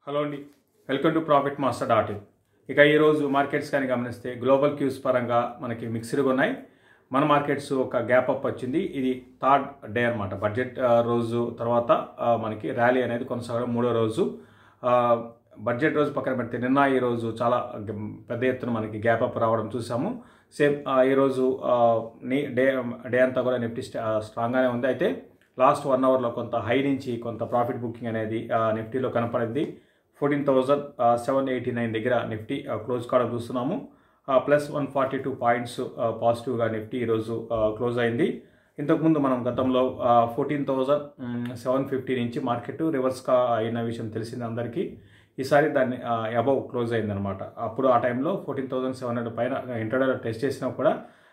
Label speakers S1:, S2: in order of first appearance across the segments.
S1: hello అండి welcome to profit master dot in ఇక ఈరోజు మార్కెట్స్ కానీ గమనిస్తే గ్లోబల్ క్యూస్ పరంగా మనకి మిక్స్డ్గా ఉన్నాయి మన మార్కెట్స్ ఒక గ్యాప్ అప్ వచ్చింది ఇది థర్డ్ డే అనమాట బడ్జెట్ ఆ, రోజు తర్వాత ఆ, మనకి ర్యాలీ అనేది కొనసాగడం మూడో రోజు ఆ, బడ్జెట్ రోజు పక్కన పెడితే నిన్న ఈ రోజు చాలా గ- పెద్ద ఎత్తున మనకి గ్యాప్ అప్ రావడం చూసాము సేమ్ ఆ, ఈరోజు ఆ, నీ డే డే అంతా కూడా నిఫ్టీ స్టా- స్ట్రాంగ్గానే ఉంది అయితే లాస్ట్ వన్ అవర్లో కొంత హై నుంచి కొంత ప్రాఫిట్ బుకింగ్ అనేది ఆ, నిఫ్టీలో కనపడింది fourteen thousand seven eighty nine దగ్గర నిఫ్టీ ఆ, క్లోజ్ కావడం చూస్తున్నాము ఆ, plus one forty two points ఆ, పాజిటివ్గా నిఫ్టీ ఈరోజు ఆ, క్లోజ్ అయింది ఇంతకుముందు మనం గతంలో ఫోర్టీన్ థౌజండ్ సెవెన్ ఫిఫ్టీ నుంచి మార్కెట్ రివర్స్గా అయిన విషయం తెలిసింది అందరికీ ఈసారి దాన్ని అబౌవ్ క్లోజ్ అయిందనమాట అప్పుడు ఆ టైంలో ఫోర్టీన్ థౌజండ్ సెవెన్ హండ్రెడ్ పైన ఇంటర్నల్ టెస్ట్ చేసినా కూడా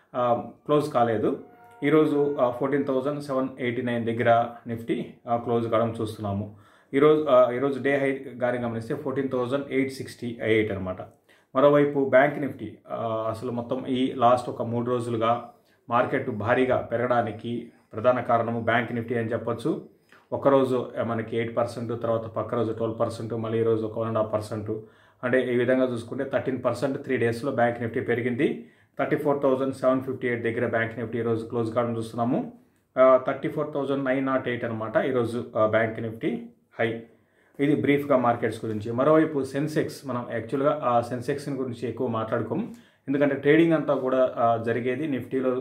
S1: క్లోజ్ కాలేదు ఈరోజు fourteen thousand seven eighty nine దగ్గర నిఫ్టీ క్లోజ్ కావడం చూస్తున్నాము ఈరోజు ఆ, ఈరోజు డే హై గాని గమనిస్తే fourteen thousand eight sixty eight అనమాట మరోవైపు బ్యాంక్ నిఫ్టీ ఆ, అసలు మొత్తం ఈ లాస్ట్ ఒక మూడు రోజులుగా మార్కెట్ భారీగా పెరగడానికి ప్రధాన కారణము బ్యాంక్ నిఫ్టీ అని చెప్పొచ్చు ఒకరోజు మనకి ఎయిట్ పర్సెంట్ తర్వాత పక్క రోజు ట్వెల్వ్ పర్సెంట్ మళ్ళీ ఈ రోజు ఒక వన్ అండ్ హాఫ్ పర్సెంట్ అంటే ఈ విధంగా చూసుకుంటే థర్టీన్ పర్సెంట్ త్రీ డేస్లో బ్యాంక్ నిఫ్టీ పెరిగింది thirty four thousand seven fifty eight దగ్గర బ్యాంక్ నిఫ్టీ ఈరోజు క్లోజ్ కావడం చూస్తున్నాము thirty four thousand nine nought eight అనమాట ఈరోజు ఆ, బ్యాంక్ నిఫ్టీ హై ఇది బ్రీఫ్గా మార్కెట్స్ గురించి మరోవైపు సెన్సెక్స్ మనం యాక్చువల్గా ఆ సెన్సెక్స్ గురించి ఎక్కువ మాట్లాడుకోము ఎందుకంటే ట్రేడింగ్ అంతా కూడా ఆ, జరిగేది నిఫ్టీలో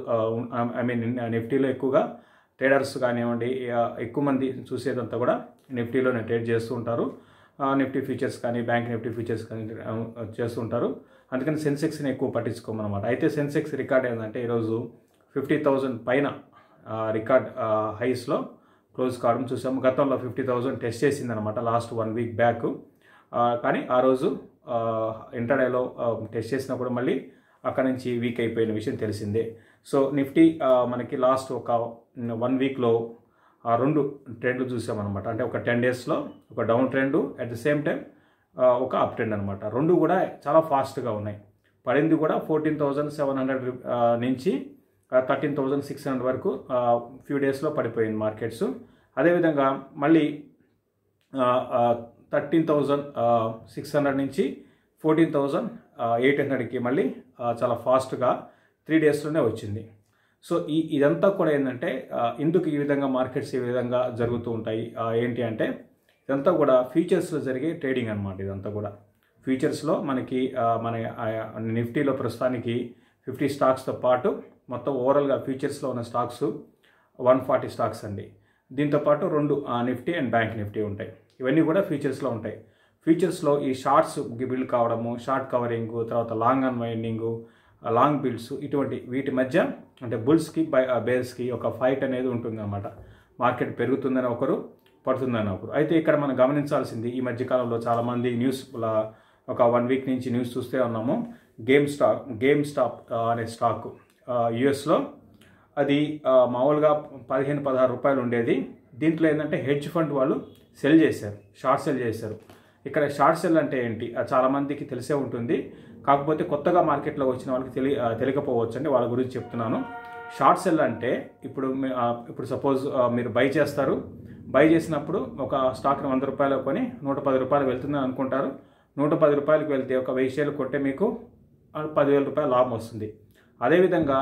S1: ఐ మీన్ నిఫ్టీలో ఎక్కువగా ట్రేడర్స్ కానివ్వండి ఆ, ఎక్కువ మంది చూసేదంతా కూడా నిఫ్టీలోనే ట్రేడ్ చేస్తూ ఉంటారు ఆ, నిఫ్టీ ఫీచర్స్ కానీ బ్యాంక్ నిఫ్టీ ఫీచర్స్ కానీ ఆ, చేస్తుంటారు అందుకని సెన్సెక్స్ని ఎక్కువ పట్టించుకోమన్నమాట అయితే సెన్సెక్స్ రికార్డ్ ఏంటంటే ఈరోజు ఫిఫ్టీ థౌజండ్ పైన ఆ, రికార్డ్ ఆ, హైస్లో క్లోజ్ కావడం చూసాము గతంలో ఫిఫ్టీ థౌజండ్ టెస్ట్ చేసిందనమాట లాస్ట్ వన్ వీక్ బ్యాక్ ఆ, కానీ ఆ రోజు ఇంటర్డేలో టెస్ట్ చేసినా కూడా మళ్ళీ అక్కడ నుంచి వీక్ అయిపోయిన విషయం తెలిసిందే సో నిఫ్టీ ఆ, మనకి లాస్ట్ ఒక వన్ వీక్లో ఆ రెండు ట్రెండ్లు చూసామన్నమాట అంటే ఒక టెన్ డేస్లో ఒక down trend at the same time ఒక అప్ ట్రెండ్ అనమాట రెండు కూడా చాలా ఫాస్ట్గా ఉన్నాయి పడింది కూడా ఫోర్టీన్ థౌజండ్ సెవెన్ హండ్రెడ్ నుంచి థర్టీన్ థౌజండ్ సిక్స్ హండ్రెడ్ వరకు ఫ్యూ డేస్లో పడిపోయింది మార్కెట్స్ అదేవిధంగా మళ్ళీ థర్టీన్ థౌజండ్ సిక్స్ హండ్రెడ్ నుంచి ఫోర్టీన్ థౌజండ్ ఎయిట్ హండ్రెడ్కి మళ్ళీ ఆ, చాలా ఫాస్ట్గా త్రీ డేస్లోనే వచ్చింది సో ఈ ఇదంతా కూడా ఏంటంటే ఆ, ఎందుకు ఈ విధంగా మార్కెట్స్ ఈ విధంగా జరుగుతూ ఉంటాయి ఆ, ఏంటి అంటే ఇదంతా కూడా ఫ్యూచర్స్లో జరిగే ట్రేడింగ్ అనమాట ఇదంతా కూడా ఫ్యూచర్స్లో మనకి ఆ, మన ఆ, నిఫ్టీలో ప్రస్తుతానికి ఫిఫ్టీ స్టాక్స్తో పాటు మొత్తం ఓవరాల్గా ఫ్యూచర్స్లో ఉన్న స్టాక్స్ వన్ ఫార్టీ స్టాక్స్ అండి దీంతో పాటు రెండు ఆ, నిఫ్టీ అండ్ బ్యాంక్ నిఫ్టీ ఉంటాయి ఇవన్నీ కూడా ఫ్యూచర్స్లో ఉంటాయి ఫ్యూచర్స్లో ఈ షార్ట్స్ బిల్డ్ కావడము షార్ట్ కవరింగ్ తర్వాత లాంగ్ అన్వైండింగ్ లాంగ్ బిల్డ్స్ ఇటువంటి వీటి మధ్య అంటే బుల్స్కి బై బేర్స్కి ఒక ఫైట్ అనేది ఉంటుందన్నమాట మార్కెట్ పెరుగుతుందని ఒకరు పడుతుందని ఒకరు అయితే ఇక్కడ మనం గమనించాల్సింది ఈ మధ్యకాలంలో చాలామంది న్యూస్ లా- ఒక వన్ వీక్ నుంచి న్యూస్ చూస్తే ఉన్నాము గేమ్ స్టాక్ గేమ్ స్టాప్ ఆ, అనే స్టాక్ యుఎస్లో అది ఆ, మామూలుగా పదిహేను పదహారు రూపాయలు ఉండేది దీంట్లో ఏంటంటే హెడ్జ్ ఫండ్ వాళ్ళు సెల్ చేశారు షార్ట్ సెల్ చేశారు ఇక్కడ షార్ట్ సెల్ అంటే ఏంటి అది చాలామందికి తెలిసే ఉంటుంది కాకపోతే కొత్తగా మార్కెట్లో వచ్చిన వాళ్ళకి తెలి ఆ, తెలియకపోవచ్చు అండి వాళ్ళ గురించి చెప్తున్నాను షార్ట్ సెల్ అంటే ఇప్పుడు మీ- ఆ, ఇప్పుడు సపోజ్ మీరు బై చేస్తారు బై చేసినప్పుడు ఒక స్టాక్ని వంద రూపాయలు కొని నూట పది రూపాయలు వెళ్తుందని అనుకుంటారు నూట పది రూపాయలకు వెళ్తే ఒక వెయ్యి షేర్లు కొట్టే మీకు ఆ, పదివేల రూపాయల లాభం వస్తుంది అదేవిధంగా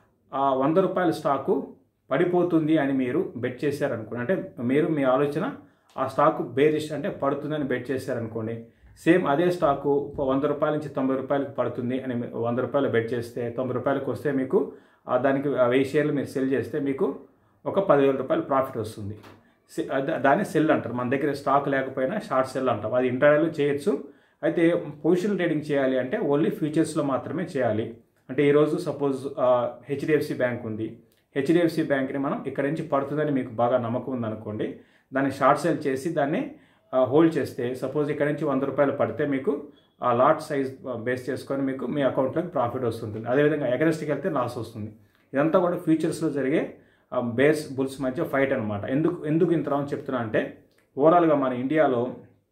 S1: ఆ వంద రూపాయల స్టాకు పడిపోతుంది అని మీరు బెట్ చేశారనుకోండి అంటే మీరు మీ ఆలోచన ఆ స్టాకు బేరిష్ అంటే పడుతుందని బెట్ చేశారనుకోండి సేమ్ అదే స్టాకు వంద రూపాయల నుంచి తొంభై రూపాయలకు పడుతుంది అని మీ- వంద రూపాయలు బెట్ చేస్తే తొంభై రూపాయలకు వస్తే మీకు ఆ దానికి ఆ వెయ్యి షేర్లు మీరు సెల్ చేస్తే మీకు ఒక పదివేల రూపాయలు ప్రాఫిట్ వస్తుంది సె- అద- దాన్ని సెల్ అంటారు మన దగ్గర స్టాక్ లేకపోయినా షార్ట్ సెల్ అంటాం అది ఇంటర్నల్ చేయొచ్చు అయితే పొజిషన్ ట్రేడింగ్ చేయాలి అంటే ఓన్లీ ఫ్యూచర్స్లో మాత్రమే చేయాలి అంటే ఈరోజు సపోజ్ హెచ్డిఎఫ్సి బ్యాంక్ ఉంది హెచ్డిఎఫ్సి బ్యాంక్ని మనం ఇక్కడ నుంచి పడుతుందని మీకు బాగా నమ్మకం ఉందనుకోండి దాన్ని షార్ట్ సెల్ చేసి దాన్ని హోల్డ్ చేస్తే సపోజ్ ఇక్కడ నుంచి వంద రూపాయలు పడితే మీకు ఆ లాట్ సైజ్ బేస్ చేసుకొని మీకు మీ అకౌంట్లోకి ప్రాఫిట్ వస్తుంటుంది అదేవిధంగా ఎగరెస్ట్కి వెళ్తే లాస్ వస్తుంది ఇదంతా కూడా ఫ్యూచర్స్లో జరిగే బేర్స్ బుల్స్ మధ్య ఫైట్ అనమాట ఎందుకు ఎందుకు ఇంత రావని చెప్తున్నా అంటే ఓవరాల్గా మన ఇండియాలో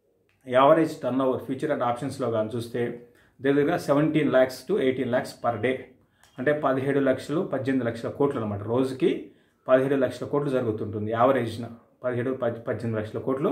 S1: average turn over future and ఆప్షన్స్లో కానీ చూస్తే దగ్గర seventeen lakhs to eighteen lakhs per day అంటే పదిహేడు లక్షలు పద్దెనిమిది లక్షల కోట్లు అనమాట రోజుకి పదిహేడు లక్షల కోట్లు జరుగుతుంటుంది యావరేజ్న పదిహేడు పద్ పద్దెనిమిది లక్షల కోట్లు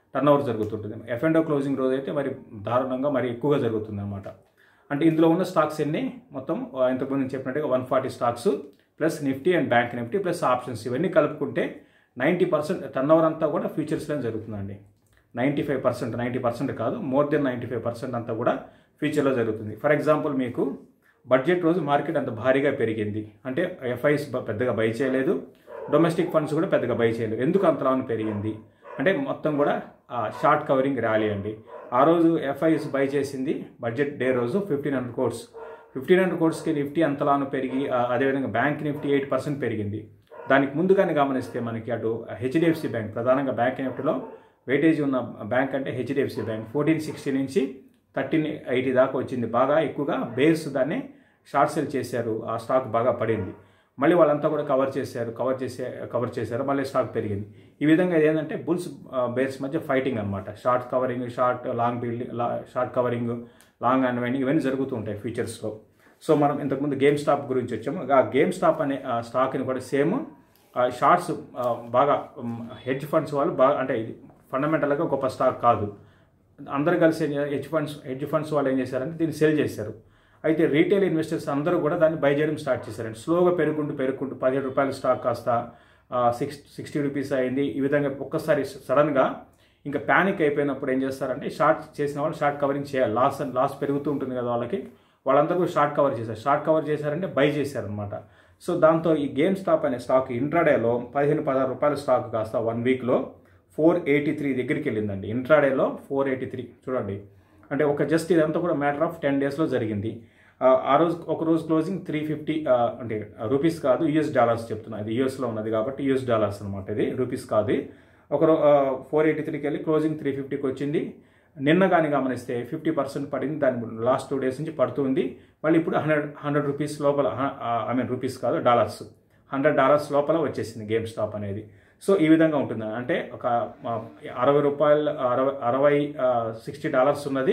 S1: టర్న్ ఓవర్ జరుగుతుంటుంది ఎఫ్ అండ్ క్లోజింగ్ రోజు అయితే మరి దారుణంగా మరి ఎక్కువగా జరుగుతుంది అనమాట అంటే ఇందులో ఉన్న స్టాక్స్ ఎన్ని మొత్తం ఆ, ఇంతకుముందు నేను చెప్పినట్టుగా one forty stocks plus Nifty and bank Nifty plus options ఇవన్నీ కలుపుకుంటే నైంటీ పర్సెంట్ టర్న్ ఓవర్ అంతా కూడా ఫ్యూచర్స్లో జరుగుతుందండి ninety five percent ninety percent కాదు more than ninety five percent అంతా కూడా ఫ్యూచర్లో జరుగుతుంది ఫర్ ఎగ్జాంపుల్ మీకు బడ్జెట్ రోజు మార్కెట్ అంత భారీగా పెరిగింది అంటే ఎఫ్ఐస్ పెద్దగా బై చేయలేదు డొమెస్టిక్ ఫండ్స్ కూడా పెద్దగా బై చేయలేదు ఎందుకు అంతలాను పెరిగింది అంటే మొత్తం కూడా షార్ట్ కవరింగ్ ర్యాలీ అండి ఆ రోజు ఎఫ్ఐఎస్ బై చేసింది బడ్జెట్ డే రోజు fifteen hundred crores fifteen hundred కోర్స్కి నిఫ్టీ అంతలాను పెరిగి ఆ, అదేవిధంగా బ్యాంక్ నిఫ్టీ ఎయిట్ పర్సెంట్ పెరిగింది దానికి ముందుగానే గమనిస్తే మనకి అటు హెచ్డిఎఫ్సి బ్యాంక్ ప్రధానంగా బ్యాంక్ నిఫ్టీలో వెయిటేజ్ ఉన్న బ్యాంక్ అంటే హెచ్డిఎఫ్సి బ్యాంక్ ఫోర్టీన్ సిక్స్టీ నుంచి థర్టీన్ ఎయిటీ దాకా వచ్చింది బాగా ఎక్కువగా బేర్స్ దాన్ని షార్ట్ సెల్ చేశారు ఆ స్టాక్ బాగా పడింది మళ్ళీ వాళ్ళంతా కూడా కవర్ చేశారు కవర్ చేసే కవర్ చేశారు మళ్ళీ స్టాక్ పెరిగింది ఈ విధంగా ఇది ఏంటంటే బుల్స్ బేర్స్ మధ్య ఫైటింగ్ అనమాట short covering short long building short covering long and winding ఇవన్నీ జరుగుతూ ఉంటాయి ఫ్యూచర్స్లో సో మనం ఇంతకుముందు గేమ్ స్టాప్ గురించి వచ్చాము ఆ గేమ్ స్టాప్ అనే ఆ స్టాక్ని కూడా సేమ్ షార్ట్స్ బాగా హెడ్జ్ ఫండ్స్ వాళ్ళు బాగా అంటే ఇది ఫండమెంటల్గా గొప్ప స్టాక్ కాదు అందరూ కలిసి హెడ్జ్ ఫండ్స్ హెడ్జ్ ఫండ్స్ వాళ్ళు ఏం చేశారంటే దీన్ని సెల్ చేశారు అయితే రీటైల్ ఇన్వెస్టర్స్ అందరూ కూడా దాన్ని బై చేయడం స్టార్ట్ చేశారండి స్లోగా పెరుగుకుంటూ పెరుగుకుంటూ పదిహేడు రూపాయల స్టాక్ కాస్త సిక్స్ సిక్స్టీ రూపీస్ అయింది ఈ విధంగా ఒక్కసారి సడన్గా ఇంకా ప్యానిక్ అయిపోయినప్పుడు ఏం చేస్తారంటే షార్ట్ చేసిన వాళ్ళు షార్ట్ కవరింగ్ చేయాలి లాస్ లాస్ పెరుగుతూ ఉంటుంది కదా వాళ్ళకి వాళ్ళందరూ కూడా షార్ట్ కవర్ చేశారు షార్ట్ కవర్ చేశారంటే బై చేశారనమాట సో దాంతో ఈ గేమ్ స్టాప్ అనే స్టాక్ ఇంట్రాడేలో పదిహేను పదహారు రూపాయల స్టాక్ కాస్త వన్ వీక్లో ఫోర్ ఎయిటీ త్రీ దగ్గరికి వెళ్ళిందండి ఇంట్రాడేలో ఫోర్ ఎయిటీ త్రీ చూడండి అంటే ఒక జస్ట్ ఇదంతా కూడా మ్యాటర్ ఆఫ్ టెన్ డేస్లో జరిగింది ఆ, ఆ రోజు ఒక రోజు క్లోజింగ్ త్రీ ఫిఫ్టీ అంటే రూపీస్ కాదు యూఎస్ డాలర్స్ చెప్తున్నా ఇది యూఎస్లో ఉన్నది కాబట్టి యూఎస్ డాలర్స్ అనమాట ఇది రూపీస్ కాదు ఒక ఫోర్ ఎయిటీ త్రీకి వెళ్ళి క్లోజింగ్ త్రీ ఫిఫ్టీకి వచ్చింది నిన్న కానీ గమనిస్తే ఫిఫ్టీ పర్సెంట్ పడింది దాని లాస్ట్ టూ డేస్ నుంచి పడుతుంది మళ్ళీ ఇప్పుడు హండ్రెడ్ హండ్రెడ్ రూపీస్ లోపల ఐ మీన్ రూపీస్ కాదు డాలర్స్ హండ్రెడ్ డాలర్స్ లోపల వచ్చేసింది గేమ్ స్టాప్ అనేది సో ఈ విధంగా ఉంటుంది అంటే ఒక ఆ, అరవై రూపాయలు అరవై అరవై సిక్స్టీ డాలర్స్ ఉన్నది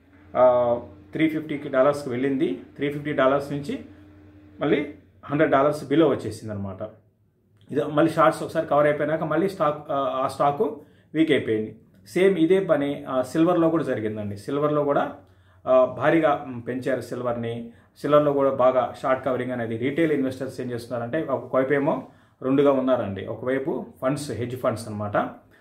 S1: త్రీ ఫిఫ్టీకి డాలర్స్కి వెళ్ళింది త్రీ ఫిఫ్టీ డాలర్స్ నుంచి మళ్ళీ హండ్రెడ్ డాలర్స్ బిలో వచ్చేసింది అనమాట ఇది మళ్ళీ షార్ట్స్ ఒకసారి కవర్ అయిపోయినాక మళ్ళీ స్టాక్ ఆ, ఆ స్టాకు వీక్ అయిపోయింది సేమ్ ఇదే పని ఆ, సిల్వర్లో కూడా జరిగిందండి సిల్వర్లో కూడా ఆ, భారీగా మ్, పెంచారు సిల్వర్ని సిల్వర్లో కూడా బాగా షార్ట్ కవరింగ్ అనేది రీటైల్ ఇన్వెస్టర్స్ ఏం చేస్తున్నారంటే ఒకవైపు ఏమో రెండుగా ఉన్నారండి ఒకవైపు ఫండ్స్ హెడ్జ్ ఫండ్స్ అనమాట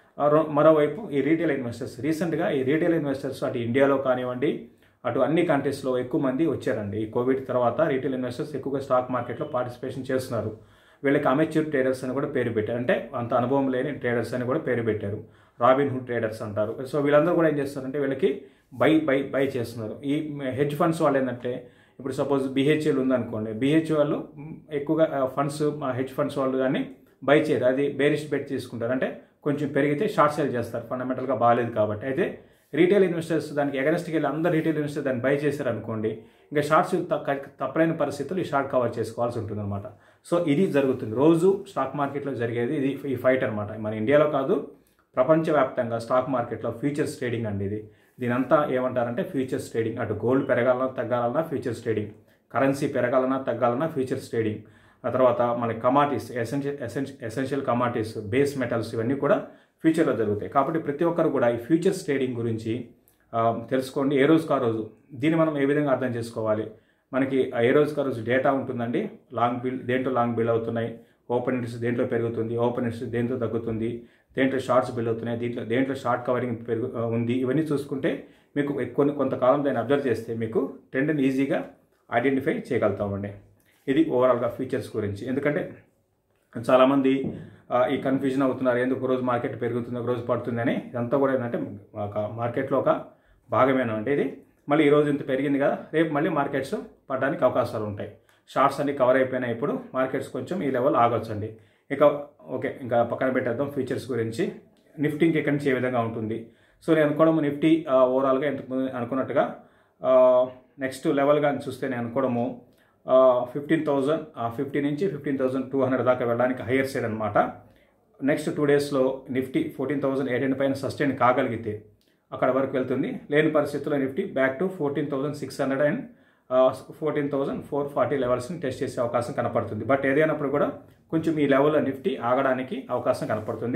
S1: మరోవైపు ఈ రీటైల్ ఇన్వెస్టర్స్ రీసెంట్గా ఈ రీటైల్ ఇన్వెస్టర్స్ అటు ఇండియాలో కానివ్వండి అటు అన్ని కంట్రీస్లో ఎక్కువ మంది వచ్చారండి ఈ కోవిడ్ తర్వాత రీటైల్ ఇన్వెస్టర్స్ ఎక్కువగా స్టాక్ మార్కెట్లో పార్టిసిపేషన్ చేస్తున్నారు వీళ్ళకి అమెచ్యూర్ ట్రేడర్స్ అని కూడా పేరు పెట్టారు అంటే అంత అనుభవం లేని ట్రేడర్స్ అని కూడా పేరు పెట్టారు రాబిన్ హుడ్ ట్రేడర్స్ అంటారు సో వీళ్ళందరూ కూడా ఏం చేస్తారంటే వీళ్ళకి బై బై బై చేస్తున్నారు ఈ హెడ్జ్ ఫండ్స్ వాళ్ళు ఏంటంటే ఇప్పుడు సపోజ్ బిహెచ్ఎల్ ఉందనుకోండి బిహెచ్ఎల్ ఎక్కువగా ఫండ్స్ హెడ్జ్ ఫండ్స్ వాళ్ళు దాన్ని బై చేయరు అది బేరిష్ బెట్ తీసుకుంటారు అంటే కొంచెం పెరిగితే షార్ట్ సేల్ చేస్తారు ఫండమెంటల్గా బాగాలేదు కాబట్టి అయితే రీటైల్ ఇన్వెస్టర్స్ దానికి ఎగనెస్ట్కి వెళ్ళి అందరు రీటైల్ ఇన్వెస్టర్స్ దాన్ని బై చేశారు అనుకోండి ఇంకా షార్ట్స్ తప్పలేని పరిస్థితులు ఈ షార్ట్ కవర్ చేసుకోవాల్సి ఉంటుంది అనమాట సో ఇది జరుగుతుంది రోజు స్టాక్ మార్కెట్లో జరిగేది ఇది ఈ ఫైట్ అనమాట మన ఇండియాలో కాదు ప్రపంచవ్యాప్తంగా స్టాక్ మార్కెట్లో ఫ్యూచర్స్ ట్రేడింగ్ అండి ఇది దీనంతా ఏమంటారంటే ఫ్యూచర్స్ ట్రేడింగ్ అటు గోల్డ్ పెరగాలన్నా తగ్గాలన్నా ఫ్యూచర్స్ ట్రేడింగ్ కరెన్సీ పెరగాలన్నా తగ్గాలన్నా ఫ్యూచర్స్ ట్రేడింగ్ ఆ తర్వాత మన commodities essential essential commodities base metals ఇవన్నీ కూడా ఫ్యూచర్లో జరుగుతాయి కాబట్టి ప్రతి ఒక్కరు కూడా ఈ ఫ్యూచర్స్ ట్రేడింగ్ గురించి ఆ, తెలుసుకోండి ఏ రోజుకు ఆ రోజు దీన్ని మనం ఏ విధంగా అర్థం చేసుకోవాలి మనకి ఆ ఏ రోజుకు ఆ రోజు డేటా ఉంటుందండి లాంగ్ బిల్ దేంట్లో లాంగ్ బిల్ అవుతున్నాయి ఓపెన్ ఇంట్రెస్ట్ దేంట్లో పెరుగుతుంది ఓపెన్ ఇంట్రెస్ట్ దేంట్లో తగ్గుతుంది దేంట్లో షార్ట్స్ బిల్ అవుతున్నాయి దీంట్లో దేంట్లో షార్ట్ కవరింగ్ పెరుగు ఆ, ఉంది ఇవన్నీ చూసుకుంటే మీకు కొన్ని కొంతకాలం దాన్ని అబ్జర్వ్ చేస్తే మీకు ట్రెండ్ని ఈజీగా ఐడెంటిఫై చేయగలుగుతామండి ఇది ఓవరాల్గా ఫీచర్స్ గురించి ఎందుకంటే చాలామంది ఆ, ఈ కన్ఫ్యూజన్ అవుతున్నారు ఎందుకు ఒక రోజు మార్కెట్ పెరుగుతుంది ఒక రోజు పడుతుంది అని ఇదంతా కూడా ఏంటంటే ఒక మార్కెట్లో ఒక భాగమేనా అంటే ఇది మళ్ళీ ఈ రోజు ఇంత పెరిగింది కదా రేపు మళ్ళీ మార్కెట్స్ పడడానికి అవకాశాలు ఉంటాయి షార్ట్స్ అన్ని కవర్ అయిపోయినాయి ఇప్పుడు మార్కెట్స్ కొంచెం ఈ లెవెల్ ఆగొచ్చండి ఇక ఓకే ఇంకా పక్కన పెట్టేద్దాం ఫీచర్స్ గురించి నిఫ్టీ ఇంకెక్కడి నుంచి ఏ విధంగా ఉంటుంది సో నేను అనుకోవడం నిఫ్టీ ఓవరాల్గా ఇంతకు ముందు అనుకున్నట్టుగా నెక్స్ట్ లెవెల్గా చూస్తే నేను అనుకోవడము ఫిఫ్టీన్ థౌజండ్ ఫిఫ్టీ నుంచి ఫిఫ్టీన్ థౌజండ్ టూ హండ్రెడ్ దాకా వెళ్ళడానికి హయ్యర్ సైడ్ అనమాట నెక్స్ట్ టూ డేస్లో Nifty fourteen thousand eight hundred పైన సస్టైన్ కాగలిగితే అక్కడ వరకు వెళ్తుంది లేని పరిస్థితుల్లో Nifty back to fourteen thousand six hundred and fourteen thousand four forty లెవెల్స్ని టెస్ట్ చేసే అవకాశం కనపడుతుంది బట్ ఏదైనప్పుడు కూడా కొంచెం ఈ లెవెల్లో నిఫ్టీ ఆగడానికి అవకాశం కనపడుతుంది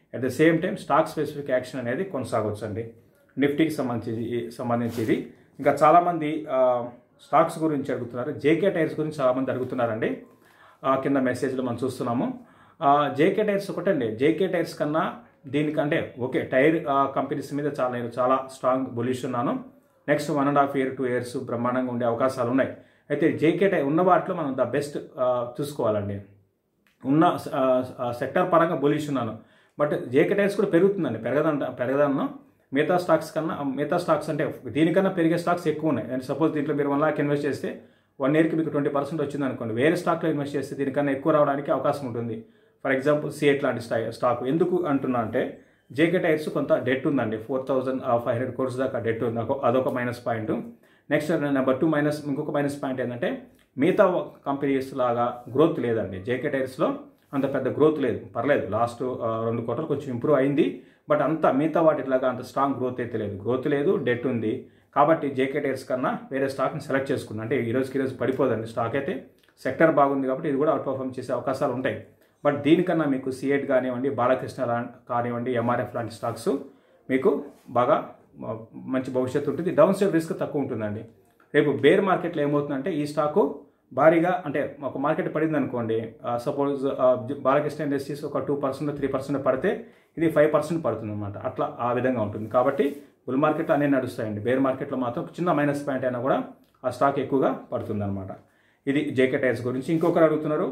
S1: at the same time stock specific action అనేది కొనసాగవచ్చు అండి నిఫ్టీకి సంబంధించి సంబంధించి ఇది ఇంకా చాలామంది ఆ, స్టాక్స్ గురించి అడుగుతున్నారు జేకే టైర్స్ గురించి చాలామంది అడుగుతున్నారండి ఆ, కింద మెసేజ్లో మనం చూస్తున్నాము జేకే టైర్స్ ఒకటండి జేకే టైర్స్ కన్నా దీనికంటే ఓకే టైర్ ఆ, కంపెనీస్ మీద చాలా నేను చాలా స్ట్రాంగ్ బులిష్ ఉన్నాను next one and half year two years బ్రహ్మాండంగా ఉండే అవకాశాలు ఉన్నాయి అయితే జేకే టైర్ ఉన్న వాటిలో మనం ద బెస్ట్ చూసుకోవాలండి ఉన్న సెక్టర్ పరంగా బులిష్ ఉన్నాను బట్ జేకే టైర్స్ కూడా పెరుగుతుందండి పెరగదంట పెరగదన్న మిగతా స్టాక్స్ కన్నా మిగతా స్టాక్స్ అంటే దీనికన్నా పెరిగే స్టాక్స్ ఎక్కువ ఉన్నాయి అండ్ సపోజ్ దీంట్లో మీరు వన్ లాక్ ఇన్వెస్ట్ చేస్తే వన్ ఇయర్కి మీకు ట్వంటీ పర్సెంట్ వచ్చింది అనుకోండి వేరే స్టాక్లో ఇన్వెస్ట్ చేస్తే దీనికన్నా ఎక్కువ రావడానికి అవకాశం ఉంటుంది ఫర్ ఎగ్జాంపుల్ సిఎట్ లాంటి స్టా స్టాక్ ఎందుకు అంటున్నా అంటే జేకే టైర్స్ కొంత డెట్ ఉందండి four thousand five hundred crores దాకా డెట్ ఉంది అదొక- అదొక minus point next number two minus ఇంకొక మైనస్ పాయింట్ ఏంటంటే మిగతా కంపెనీస్ లాగా గ్రోత్ లేదండి జేకే టైర్స్లో అంత పెద్ద గ్రోత్ లేదు పర్లేదు లాస్ట్ రెండు కోటలు కొంచెం ఇంప్రూవ్ అయింది బట్ అంత మిగతా వాటిలాగా అంత స్ట్రాంగ్ గ్రోత్ అయితే లేదు గ్రోత్ లేదు డెట్ ఉంది కాబట్టి జేకే టైర్స్ కన్నా వేరే స్టాక్ని సెలెక్ట్ చేసుకున్నాను అంటే ఈ రోజుకి ఈ రోజు పడిపోదండి స్టాక్ అయితే సెక్టర్ బాగుంది కాబట్టి ఇది కూడా అవుట్ పర్ఫామ్ చేసే అవకాశాలు ఉంటాయి బట్ దీనికన్నా మీకు సిఎట్ కానివ్వండి బాలకృష్ణ లా కానివ్వండి ఎంఆర్ఎఫ్ లాంటి స్టాక్స్ మీకు బాగా మ- మంచి భవిష్యత్తు ఉంటుంది డౌన్ సైడ్ రిస్క్ తక్కువ ఉంటుందండి రేపు బేర్ మార్కెట్లో ఏమవుతుందంటే ఈ స్టాకు భారీగా అంటే ఒక మార్కెట్ పడింది అనుకోండి సపోజ్ బాలకృష్ణ ఇండస్ట్రీస్ ఒక టూ పర్సెంట్ త్రీ పర్సెంట్ పడితే ఇది ఫైవ్ పర్సెంట్ పడుతుంది అనమాట అట్లా ఆ విధంగా ఉంటుంది కాబట్టి బుల్ మార్కెట్లో అన్నీ నడుస్తాయండి బేర్ మార్కెట్లో మాత్రం చిన్న మైనస్ పాయింట్ అయినా కూడా ఆ స్టాక్ ఎక్కువగా పడుతుంది అనమాట ఇది జేకే టైర్స్ గురించి ఇంకొకరు అడుగుతున్నారు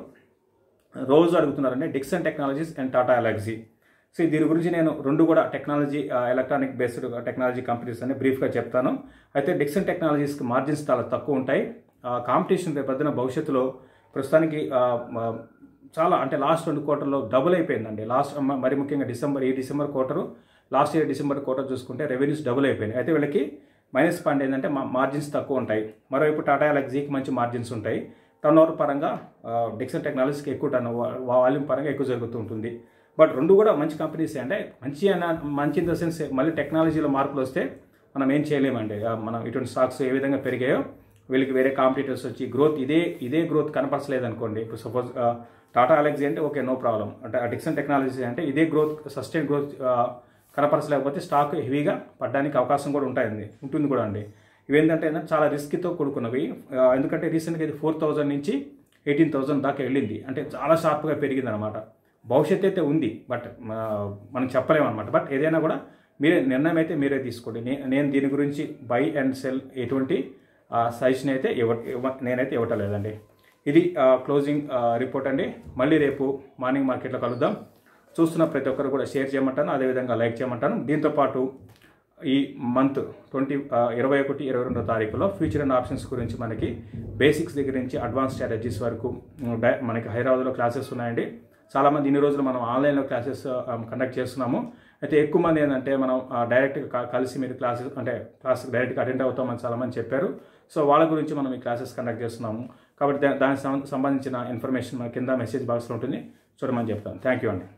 S1: రోజు అడుగుతున్నారండి Dixon technologies and Tata Elxsi so దీని గురించి నేను రెండు కూడా technology electronic based technology companies అని బ్రీఫ్గా చెప్తాను అయితే డిక్సన్ టెక్నాలజీస్కి మార్జిన్స్ చాలా తక్కువ ఉంటాయి కాంపిటీషన్ రేపొద్దున భవిష్యత్తులో ప్రస్తుతానికి ఆ, ఆ, చాలా అంటే లాస్ట్ రెండు క్వార్టర్లో డబుల్ అయిపోయిందండి లాస్ట్ మ- మరి ముఖ్యంగా డిసెంబర్ ఈ December quarter last year December quarter చూసుకుంటే రెవెన్యూస్ డబుల్ అయిపోయినాయి అయితే వీళ్ళకి మైనస్ పాయింట్ ఏంటంటే మా మార్జిన్స్ తక్కువ ఉంటాయి మరోవైపు టాటా ఎలక్సీకి మంచి మార్జిన్స్ ఉంటాయి టర్న్ ఓవర్ పరంగా డిక్సన్ టెక్నాలజీస్కి ఎక్కువ టర్న్ వాల్యూమ్ పరంగా ఎక్కువ జరుగుతూ ఉంటుంది బట్ రెండు కూడా మంచి కంపెనీస్ అంటే మంచి అన్న మంచి ఇన్ ద సెన్స్ మళ్ళీ టెక్నాలజీలో మార్పులు వస్తే మనం ఏం చేయలేమండి ఆ, మనం ఇటువంటి స్టాక్స్ ఏ విధంగా పెరిగాయో వీళ్ళకి వేరే కాంపిటీటర్స్ వచ్చి గ్రోత్ ఇదే ఇదే గ్రోత్ కనపరచలేదు అనుకోండి ఇప్పుడు సపోజ్ టాటా అలెక్సీ అంటే ఓకే నో ప్రాబ్లం అంటే డిక్సన్ టెక్నాలజీ అంటే ఇదే గ్రోత్ సస్టైన్ గ్రోత్ కనపరచలేకపోతే స్టాక్ హెవీగా పడడానికి అవకాశం కూడా ఉంటాయండి ఉంటుంది కూడా అండి ఇవేంటంటే ఏంటంటే చాలా రిస్క్తో కూడుకున్నవి ఆ, ఎందుకంటే రీసెంట్గా ఇది ఫోర్ థౌజండ్ నుంచి ఎయిటీన్ థౌజండ్ దాకా వెళ్ళింది అంటే చాలా షార్ప్గా పెరిగింది అనమాట భవిష్యత్తు అయితే ఉంది బట్ మనం చెప్పలేము అనమాట బట్ ఏదైనా కూడా మీరే నిర్ణయం అయితే మీరే తీసుకోండి నే- నేను దీని గురించి బై అండ్ సెల్ ఎటువంటి సజెషన్ అయితే ఇవ్వ ఇవ్వ- నేనైతే ఇవ్వటం లేదండి ఇది క్లోజింగ్ రిపోర్ట్ అండి మళ్ళీ రేపు మార్నింగ్ మార్కెట్లో కలుద్దాం చూస్తున్న ప్రతి ఒక్కరు కూడా షేర్ చేయమంటాను అదేవిధంగా లైక్ చేయమంటాను దీంతోపాటు ఈ మంత్ ట్వంటీ ఇరవై ఒకటి ఇరవై రెండో తారీఖులో ఫ్యూచర్ అండ్ ఆప్షన్స్ గురించి మనకి బేసిక్స్ దగ్గర నుంచి అడ్వాన్స్ స్ట్రాటజీస్ వరకు ఉమ్, డై- మనకి హైదరాబాద్లో క్లాసెస్ ఉన్నాయండి చాలామంది ఇన్ని రోజులు మనం ఆన్లైన్లో క్లాసెస్ కండక్ట్ చేస్తున్నాము అయితే ఎక్కువ మంది ఏంటంటే మనం ఆ, డైరెక్ట్గా కలిసి మీరు క్లాసెస్ అంటే క్లాస్ డైరెక్ట్గా అటెండ్ అవుతామని చాలామంది చెప్పారు సో వాళ్ళ గురించి మనం ఈ క్లాసెస్ కండక్ట్ చేస్తున్నాము కాబట్టి దా- దానికి సం- సంబంధించిన ఇన్ఫర్మేషన్ మన కింద మెసేజ్ బాక్స్లో ఉంటుంది చూడమని చెప్తాను థ్యాంక్ యూ అండి